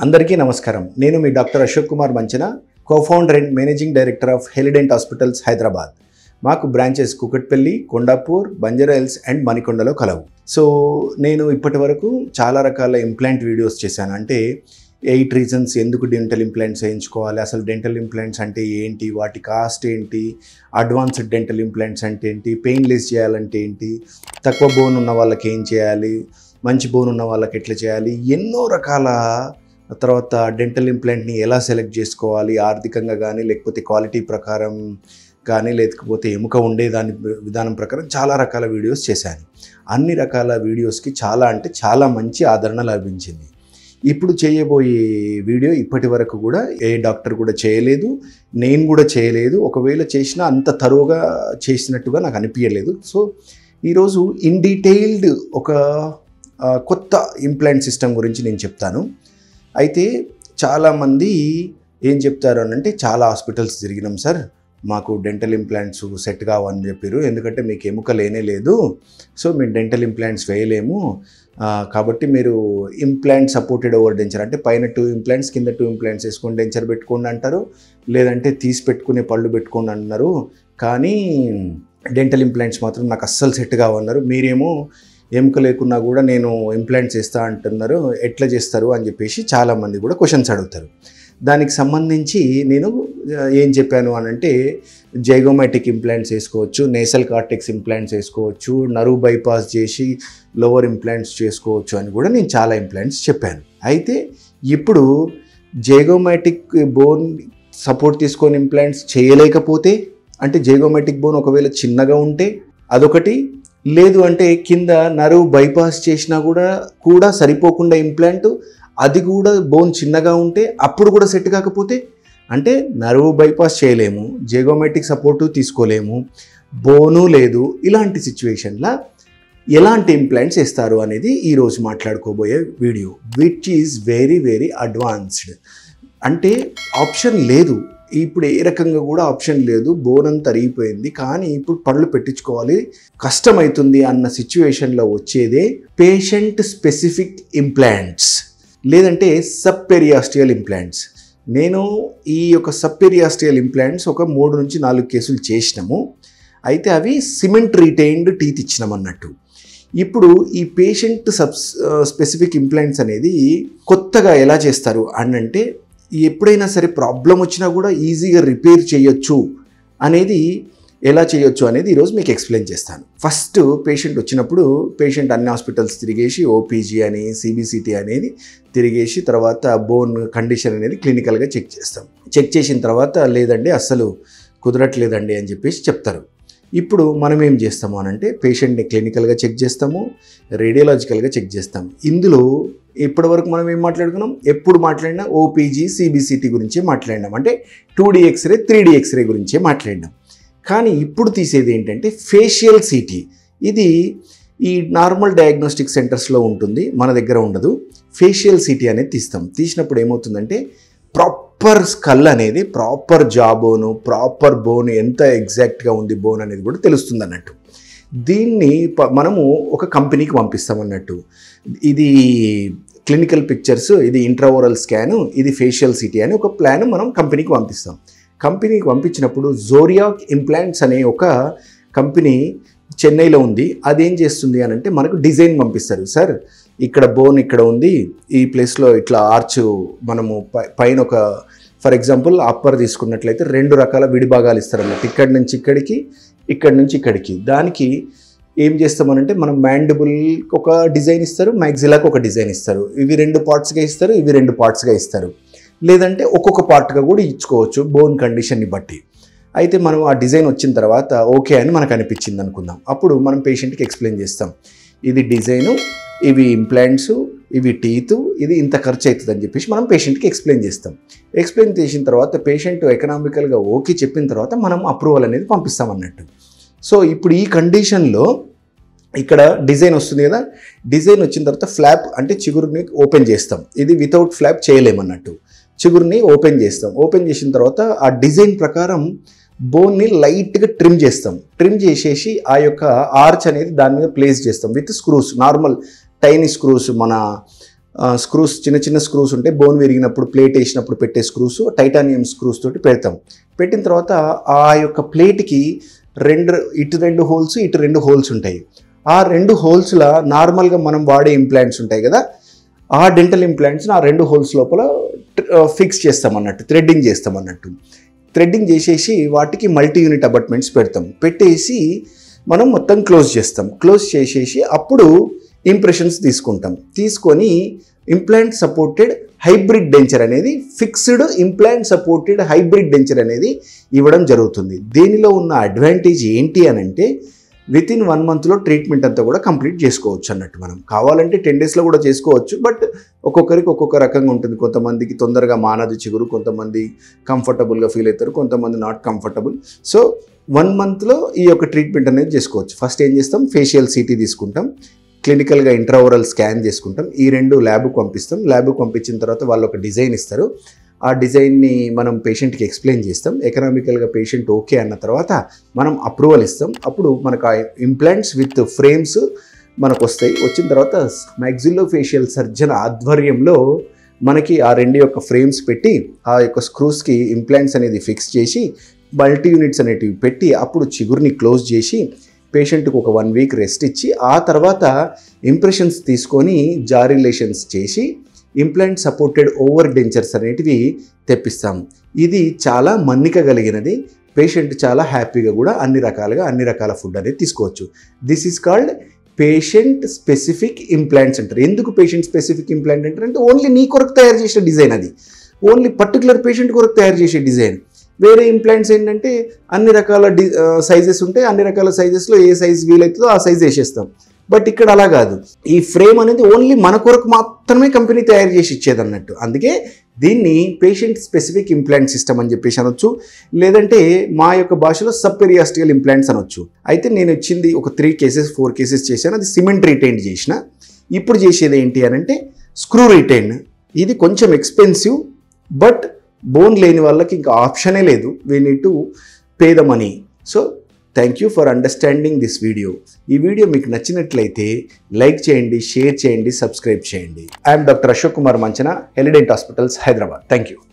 అందరికీ నమస్కారం నేను మీ doctor Ashok Kumar Manchana cofounder and managing director of Elident hospitals Hyderabad మాకు బ్రాంచెస్ కుకట్పల్లి కొండాపూర్ బంజారాహిల్స్ అండ్ మణికొండలో కలవు సో నేను ఇప్పటి వరకు చాలా రకాల ఇంప్లాంట్ వీడియోస్ చేశాను అంటే ఎయిట్ రీజన్స్ ఎందుకు డెంటల్ ఇంప్లాంట్స్ వేయించుకోవాలి అసలు డెంటల్ ఇంప్లాంట్స్ అంటే ఏంటి వాటి కాస్ట్ ఏంటి అడ్వాన్స్డ్ డెంటల్ ఇంప్లాంట్స్ అంటే ఏంటి పెయిన్లెస్ చేయాలంటే ఏంటి తక్కువ బోన్ ఉన్న వాళ్ళకి ఏం చేయాలి మంచి బోన్ ఉన్న వాళ్ళకి ఎట్లా చేయాలి ఎన్నో రకాల తర్వాత డెంటల్ ఇంప్లాంట్ని ఎలా సెలెక్ట్ చేసుకోవాలి ఆర్థికంగా కానీ లేకపోతే క్వాలిటీ ప్రకారం కానీ లేకపోతే ఎముక ఉండే దాని విధానం ప్రకారం చాలా రకాల వీడియోస్ చేశాను అన్ని రకాల వీడియోస్కి చాలా అంటే చాలా మంచి ఆదరణ లభించింది ఇప్పుడు చేయబోయే వీడియో ఇప్పటి వరకు కూడా ఏ డాక్టర్ కూడా చేయలేదు నేను కూడా చేయలేదు ఒకవేళ చేసినా అంత తరువుగా చేసినట్టుగా నాకు అనిపించలేదు సో ఈరోజు ఇన్ డీటెయిల్డ్ ఒక ఆ, కొత్త ఇంప్లాంట్ సిస్టమ్ గురించి నేను చెప్తాను అయితే చాలామంది ఏం చెప్తారు అని అంటే చాలా హాస్పిటల్స్ తిరిగినాం సార్ మాకు డెంటల్ ఇంప్లాంట్స్ సెట్ కావని చెప్పారు ఎందుకంటే మీకు ఎముక లేనే లేదు సో మేము డెంటల్ ఇంప్లాంట్స్ వేయలేము ఆ, కాబట్టి మీరు ఇంప్లాంట్ సపోర్టెడ్ ఓవర్ డెంచర్ అంటే పైన టూ ఇంప్లాంట్స్ కింద టూ ఇంప్లాంట్స్ వేసుకొని డెంచర్ పెట్టుకోండి అంటారు లేదంటే తీసి పెట్టుకునే పళ్ళు పెట్టుకోండి అన్నారు కానీ డెంటల్ ఇంప్లాంట్స్ మాత్రం నాకు అస్సలు సెట్ కావన్నారు మీరేమో ఎముక లేకున్నా కూడా నేను ఇంప్లాంట్స్ చేస్తా అంటున్నారు ఎట్లా చేస్తారు అని చెప్పేసి చాలామంది కూడా క్వశ్చన్స్ అడుగుతారు దానికి సంబంధించి నేను ఆ, ఏం చెప్పాను అని అంటే జైగోమాటిక్ ఇంప్లాంట్స్ వేసుకోవచ్చు నేసల్ కార్టెక్స్ ఇంప్లాంట్స్ వేసుకోవచ్చు నరువు బైపాస్ చేసి లోవర్ ఇంప్లాంట్స్ చేసుకోవచ్చు అని కూడా నేను చాలా ఇంప్లాంట్స్ చెప్పాను అయితే ఇప్పుడు జైగోమాటిక్ బోన్ సపోర్ట్ తీసుకొని ఇంప్లాంట్స్ చేయలేకపోతే అంటే జైగోమాటిక్ బోన్ ఒకవేళ చిన్నగా ఉంటే అదొకటి లేదు అంటే కింద నరువు బైపాస్ చేసినా కూడా కూడా సరిపోకుండా ఇంప్లాంట్ అది కూడా బోన్ చిన్నగా ఉంటే అప్పుడు కూడా సెట్ కాకపోతే అంటే నరువు బైపాస్ చేయలేము జేగోమెటిక్ సపోర్టు తీసుకోలేము బోను లేదు ఇలాంటి సిచ్యువేషన్లో ఎలాంటి ఇంప్లాంట్స్ ఇస్తారు అనేది ఈరోజు మాట్లాడుకోబోయే video which is very very advanced అంటే ఆప్షన్ లేదు ఇప్పుడు ఏ రకంగా కూడా ఆప్షన్ లేదు బోన్ అంతా అరిగిపోయింది కానీ ఇప్పుడు పళ్ళు పెట్టించుకోవాలి కష్టమవుతుంది అన్న సిచ్యువేషన్లో వచ్చేదే పేషెంట్ స్పెసిఫిక్ ఇంప్లాంట్స్ లేదంటే సబ్పెరియాస్టియల్ ఇంప్లాంట్స్ నేను ఈ యొక్క సబ్పెరియాస్టియల్ ఇంప్లాంట్స్ ఒక మూడు నుంచి నాలుగు కేసులు చేసినాము అయితే అవి సిమెంట్ రిటైన్డ్ టీత్ ఇచ్చినాం అన్నట్టు ఇప్పుడు ఈ పేషెంట్ సబ్ స్పెసిఫిక్ ఇంప్లాంట్స్ అనేది కొత్తగా ఎలా చేస్తారు అని అంటే ఎప్పుడైనా సరే ప్రాబ్లం వచ్చినా కూడా ఈజీగా రిపేర్ చేయొచ్చు అనేది ఎలా చేయొచ్చు అనేది ఈరోజు మీకు ఎక్స్ప్లెయిన్ చేస్తాను ఫస్ట్ పేషెంట్ వచ్చినప్పుడు పేషెంట్ అన్ని హాస్పిటల్స్ తిరిగేసి ఓపీజీ అని సిబిసిటీ అనేది తిరిగేసి తర్వాత బోన్ కండిషన్ అనేది క్లినికల్గా చెక్ చేస్తాం చెక్ చేసిన తర్వాత లేదండి అస్సలు కుదరట్లేదండి అని చెప్పేసి చెప్తారు ఇప్పుడు మనం ఏం చేస్తాము అని అంటే పేషెంట్ని క్లినికల్గా చెక్ చేస్తాము రేడియోలాజికల్గా చెక్ చేస్తాం ఇందులో ఇప్పటివరకు మనం ఏం మాట్లాడుకున్నాం ఎప్పుడు మాట్లాడినా ఓపీజీ సిబిసిటీ గురించే మాట్లాడినాం అంటే two D xray three D xray గురించే మాట్లాడినాం కానీ ఇప్పుడు తీసేది ఏంటంటే ఫేషియల్ సిటీ ఇది ఈ నార్మల్ డయాగ్నోస్టిక్ సెంటర్స్లో ఉంటుంది మన దగ్గర ఉండదు ఫేషియల్ సిటీ అనేది తీస్తాం తీసినప్పుడు ఏమవుతుందంటే ప్రాపర్ స్కల్ అనేది ప్రాపర్ జా బోను ప్రాపర్ బోన్ ఎంత ఎగ్జాక్ట్గా ఉంది బోన్ అనేది కూడా తెలుస్తుంది అన్నట్టు దీన్ని ప- మనము ఒక కంపెనీకి పంపిస్తాం అన్నట్టు ఇది క్లినికల్ పిక్చర్స్ ఇది ఇంట్రావోరల్ స్కాన్ ఇది ఫేషియల్ సిటీ అని ఒక ప్లాన్ మనం కంపెనీకి పంపిస్తాం కంపెనీకి పంపించినప్పుడు జోరియాక్ ఇంప్లాంట్స్ అనే ఒక కంపెనీ చెన్నైలో ఉంది అదేం చేస్తుంది అని అంటే మనకు డిజైన్ పంపిస్తారు సార్ ఇక్కడ బోన్ ఇక్కడ ఉంది ఈ ప్లేస్లో ఇట్లా ఆర్చ్ మనము పై- పైన ఒక ఫర్ ఎగ్జాంపుల్ అప్పర్ తీసుకున్నట్లయితే రెండు రకాల విడిభాగాలు ఇస్తారు అన్నట్టు ఇక్కడి నుంచి ఇక్కడికి ఇక్కడి నుంచి ఇక్కడికి దానికి ఏం చేస్తామనంటే మనం మ్యాండిబుల్ ఒక డిజైన్ ఇస్తారు మ్యాగ్జిలాకి ఒక డిజైన్ ఇస్తారు ఇవి రెండు పార్ట్స్గా ఇస్తారు ఇవి రెండు పార్ట్స్గా ఇస్తారు లేదంటే ఒక్కొక్క పార్ట్గా కూడా ఇచ్చుకోవచ్చు బోన్ కండిషన్ని బట్టి అయితే మనం ఆ డిజైన్ వచ్చిన తర్వాత ఓకే అని మనకు అనిపించింది అనుకుందాం అప్పుడు మనం పేషెంట్కి ఎక్స్ప్లెయిన్ చేస్తాం ఇది డిజైను ఇవి ఇంప్లాంట్స్ ఇవి టీత్ ఇది ఇంత ఖర్చు అవుతుంది అని చెప్పేసి మనం పేషెంట్కి ఎక్స్ప్లెయిన్ చేస్తాం ఎక్స్ప్లెయిన్ చేసిన తర్వాత పేషెంట్ ఎకనామికల్గా ఓకే చెప్పిన తర్వాత మనం అప్రూవల్ అనేది పంపిస్తాం అన్నట్టు సో ఇప్పుడు ఈ కండిషన్లో ఇక్కడ డిజైన్ వస్తుంది కదా డిజైన్ వచ్చిన తర్వాత ఫ్లాప్ అంటే చిగురుని ఓపెన్ చేస్తాం ఇది వితౌట్ ఫ్లాప్ చేయలేమన్నట్టు చిగురుని ఓపెన్ చేస్తాం ఓపెన్ చేసిన తర్వాత ఆ డిజైన్ ప్రకారం బోన్ని లైట్గా ట్రిమ్ చేస్తాం ట్రిమ్ చేసేసి ఆ యొక్క ఆర్చ్ అనేది దాని మీద ప్లేస్ చేస్తాం with screws normal tiny screws మన స్క్రూస్ చిన్న చిన్న స్క్రూస్ ఉంటాయి బోన్ విరిగినప్పుడు ప్లేట్ వేసినప్పుడు పెట్టే స్క్రూస్ టైటానియం స్క్రూస్ తోటి పెడతాం పెట్టిన తర్వాత ఆ యొక్క ప్లేట్కి రెండు ఇటు రెండు హోల్స్ ఇటు రెండు హోల్స్ ఉంటాయి ఆ రెండు హోల్స్లో నార్మల్గా మనం వాడే ఇంప్లాంట్స్ ఉంటాయి కదా ఆ డెంటల్ ఇంప్లాంట్స్ని ఆ రెండు హోల్స్ లోపల ఫిక్స్ చేస్తాం అన్నట్టు థ్రెడ్డింగ్ చేస్తాం అన్నట్టు థ్రెడ్డింగ్ చేసేసి వాటికి మల్టీ యూనిట్ అబాట్మెంట్స్ పెడతాం పెట్టేసి మనం మొత్తం క్లోజ్ చేస్తాం క్లోజ్ చేసేసి అప్పుడు ఇంప్రెషన్స్ తీసుకుంటాం తీసుకొని ఇంప్లాంట్ సపోర్టెడ్ హైబ్రిడ్ డెంచర్ అనేది fixed implant supported hybrid denture అనేది ఇవ్వడం జరుగుతుంది దీనిలో ఉన్న అడ్వాంటేజ్ ఏంటి అని అంటే విత్ ఇన్ వన్ మంత్లో ట్రీట్మెంట్ అంతా కూడా కంప్లీట్ చేసుకోవచ్చు అన్నట్టు మనం కావాలంటే టెన్ డేస్లో కూడా చేసుకోవచ్చు బట్ ఒక్కొక్కరికి ఒక్కొక్క రకంగా ఉంటుంది కొంతమందికి తొందరగా మానదు చిగురు కొంతమంది కంఫర్టబుల్గా ఫీల్ అవుతారు కొంతమంది నాట్ కంఫర్టబుల్ సో వన్ మంత్లో ఈ యొక్క ట్రీట్మెంట్ అనేది చేసుకోవచ్చు ఫస్ట్ ఏం చేస్తాం ఫేషియల్ సిటీ తీసుకుంటాం క్లినికల్గా ఇంట్రావరల్ స్కాన్ చేసుకుంటాం ఈ రెండు ల్యాబ్కి పంపిస్తాం ల్యాబ్కి పంపించిన తర్వాత వాళ్ళు ఒక డిజైన్ ఇస్తారు ఆ డిజైన్ని మనం పేషెంట్కి ఎక్స్ప్లెయిన్ చేస్తాం ఎకనామికల్గా పేషెంట్ ఓకే అన్న తర్వాత మనం అప్రూవల్ ఇస్తాం అప్పుడు మనకు ఆ ఇంప్లాంట్స్ విత్ ఫ్రేమ్స్ మనకు వస్తాయి వచ్చిన తర్వాత మ్యాక్సిల్లో ఫేషియల్ సర్జన్ ఆధ్వర్యంలో మనకి ఆ రెండు యొక్క ఫ్రేమ్స్ పెట్టి ఆ యొక్క స్క్రూస్కి ఇంప్లాంట్స్ అనేది ఫిక్స్ చేసి మల్టీ యూనిట్స్ అనేటివి పెట్టి అప్పుడు చిగురుని క్లోజ్ చేసి పేషెంట్కి ఒక వన్ వీక్ రెస్ట్ ఇచ్చి ఆ తర్వాత ఇంప్రెషన్స్ తీసుకొని జారిలేషన్స్ చేసి ఇంప్లాంట్ సపోర్టెడ్ ఓవర్ డెంచర్స్ అనేటివి తెప్పిస్తాం ఇది చాలా మన్నిక కలిగినది పేషెంట్ చాలా హ్యాపీగా కూడా అన్ని రకాలుగా అన్ని రకాల ఫుడ్ అనేది తీసుకోవచ్చు this is called patient specific implants అంటారు ఎందుకు పేషెంట్ స్పెసిఫిక్ ఇంప్లాంట్ అంటారు అంటే ఓన్లీ నీ కొరకు తయారు చేసిన డిజైన్ అది ఓన్లీ పర్టికులర్ పేషెంట్ కొరకు తయారు చేసే డిజైన్ వేరే ఇంప్లాంట్స్ ఏంటంటే అన్ని రకాల డి సైజెస్ ఉంటాయి అన్ని రకాల సైజెస్లో ఏ సైజ్ వీలవుతుందో ఆ సైజ్ వేసేస్తాం బట్ ఇక్కడ అలా కాదు ఈ ఫ్రేమ్ అనేది ఓన్లీ మన కొరకు మాత్రమే కంపెనీ తయారు చేసి ఇచ్చేది అన్నట్టు అందుకే దీన్ని పేషెంట్ స్పెసిఫిక్ ఇంప్లాంట్ సిస్టమ్ అని చెప్పేసి అనొచ్చు లేదంటే మా యొక్క భాషలో సబ్పెరియాస్టికల్ ఇంప్లాంట్స్ అనొచ్చు అయితే నేను వచ్చింది ఒక త్రీ కేసెస్ ఫోర్ కేసెస్ చేశాను అది సిమెంట్ రిటైన్ చేసిన ఇప్పుడు చేసేది ఏంటి అని అంటే స్క్రూ రిటైన్ ఇది కొంచెం ఎక్స్పెన్సివ్ బట్ బోన్ లేని వాళ్ళకి ఇంకా ఆప్షనే లేదు we need to pay the money so thank you for understanding this video ఈ వీడియో మీకు నచ్చినట్లయితే లైక్ చేయండి షేర్ చేయండి సబ్స్క్రైబ్ చేయండి I'm doctor Ashok Kumar Manchana Elident hospitals Hyderabad thank you